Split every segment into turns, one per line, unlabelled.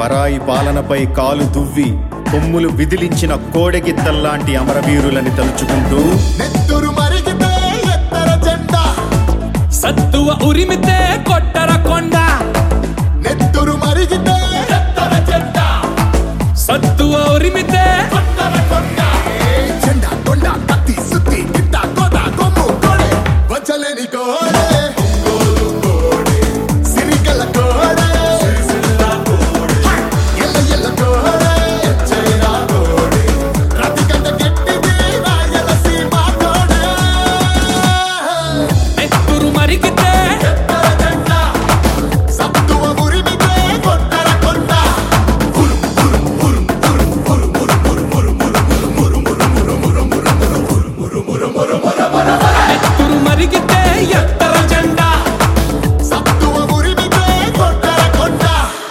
పరాయి పాలనపై కాలు దువ్వి కొమ్ములు విదిలించిన కోడెగిత్తల్లాంటి అమరవీరులని తలుచుకుంటూ
నెత్తురు మరిగితే ఎత్తర జెండా
సత్తువ ఉరిమితే కొట్టర కొండ
నెత్తురు మరిగితే ఎత్తర జెండా
సత్తువ ఉరిమితే
కొట్టర కొండ ఏ జెండా కొండ కత్తి సుత్తి గిట్ట కోట కొమ్ము కోడే వచ్చలేని కోడే ఒంగోలు కోడే సిరికల కోడే ఎల్ల ఎల్ల కోడే ఎచ్చైన కోడే రతికంట గట్టిది రాయలసీమ కోడే
నెత్తురు మరిగితే
ఎత్తర జెండా సత్తువ ఉరిమితే కొట్టర కొండ
నెత్తురు మరిగితే ఎత్తర జెండా
సత్తువ ఉరిమితే కొట్టర కొండ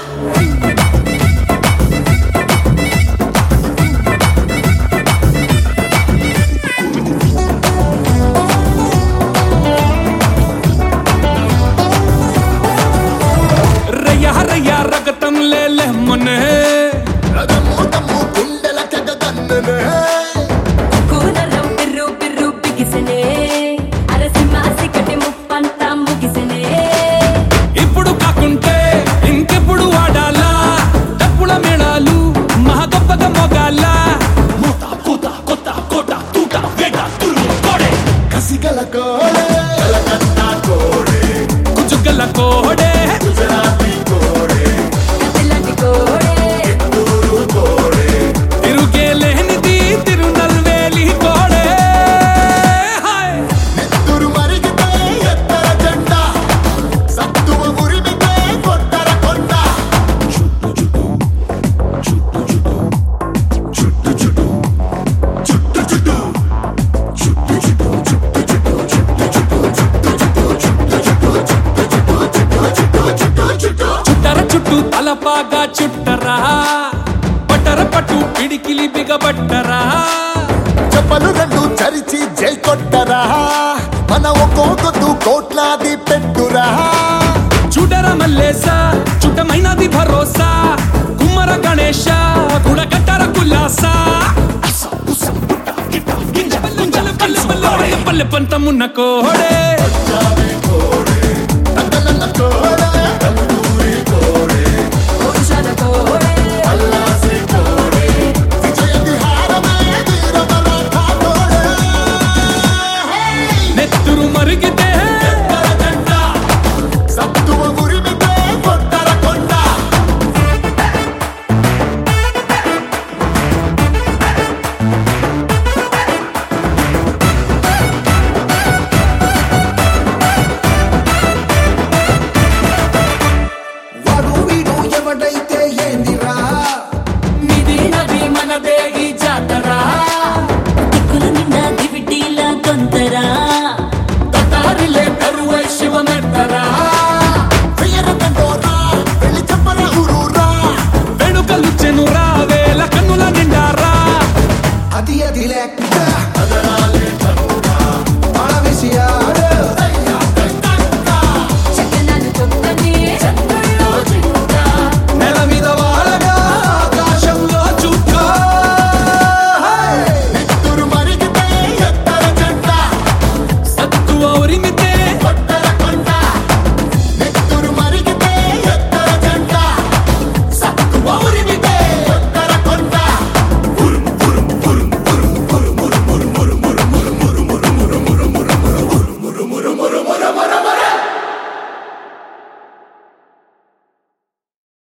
రయ్య రయ్య రగతం లేలే మొన్నే
రథము తమ్ము గుండెల కెగదన్ననే
కూనరం పిర్రు పిర్రు బిగిసనే అరసింహాసి కటి ముప్పంతా ముగిసనే
ఇప్పుడు కాకుంటే ఇంకెప్పుడు వాడాలా డప్పుల మేళాలు మహా గొప్పగా మొగాల మూత కూత కొత్త కోట తూట వేట తురుము కోడే
కసిగల కోడే కలకత్తా కోడే
కుచుగల కోడే
గుజరాతీ కోడే
కతిలాంటి కోడే
ఊరు కోడే
తిరుగే లేనిది తిరునల్వేలి కోడే హాయ్
నెత్తురు మరిగితే ఎత్తర జెండా సత్తువ ఉరిమితే కొట్టర కొండ చుట్టు చుట్టు చుట్టు చుట్టు చుట్టు చుట్టు చుట్టు చుట్టు
చుట్టర చుట్టూ తలపాగా చుట్టరా పట్టర పట్టు పిడికిలి బిగబట్టరా
చెప్పలు రెండు చరిచి జై కొట్టరా మన ఒక్కొక్కదు కోట్లాది పెట్టురా
చూడర మల్లేస చుట్టమైనది భరోసా కుమ్మర గణేశ గుడగట్టర కుల్లాస పల్లె పల్లె పల్లె పంతమున్న కోడే